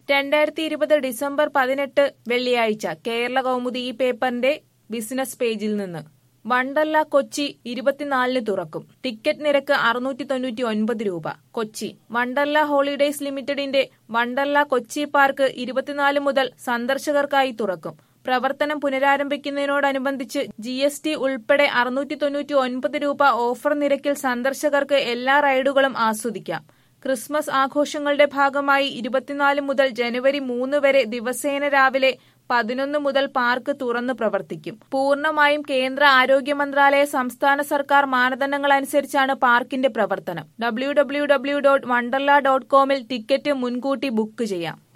രണ്ടായിരത്തി ഇരുപത് ഡിസംബർ പതിനെട്ട് വെള്ളിയാഴ്ച കേരള കൗമുദി ഈ പേപ്പറിന്റെ ബിസിനസ് പേജിൽ നിന്ന് വണ്ടർല കൊച്ചി ഇരുപത്തിനാലിന് തുറക്കും ടിക്കറ്റ് നിരക്ക് അറുന്നൂറ്റി തൊണ്ണൂറ്റി ഒൻപത് രൂപ കൊച്ചി വണ്ടർല ഹോളിഡേയ്സ് ലിമിറ്റഡിന്റെ വണ്ടർല കൊച്ചി പാർക്ക് ഇരുപത്തിനാല് മുതൽ സന്ദർശകർക്കായി തുറക്കും പ്രവർത്തനം പുനരാരംഭിക്കുന്നതിനോടനുബന്ധിച്ച് ജി എസ് ടി ഉൾപ്പെടെ അറുന്നൂറ്റി തൊണ്ണൂറ്റി ഒൻപത് രൂപ ഓഫർ നിരക്കിൽ സന്ദർശകർക്ക് എല്ലാ റൈഡുകളും ആസ്വദിക്കാം ക്രിസ്മസ് ആഘോഷങ്ങളുടെ ഭാഗമായി ഇരുപത്തിനാല് മുതൽ ജനുവരി മൂന്ന് വരെ ദിവസേന രാവിലെ പതിനൊന്ന് മുതൽ പാർക്ക് തുറന്നു പ്രവർത്തിക്കും പൂർണ്ണമായും കേന്ദ്ര ആരോഗ്യ മന്ത്രാലയ സംസ്ഥാന സർക്കാർ മാനദണ്ഡങ്ങളനുസരിച്ചാണ് പാർക്കിന്റെ പ്രവർത്തനം W W W dot Wonderla dot കോമിൽ ടിക്കറ്റ് മുൻകൂട്ടി ബുക്ക് ചെയ്യാം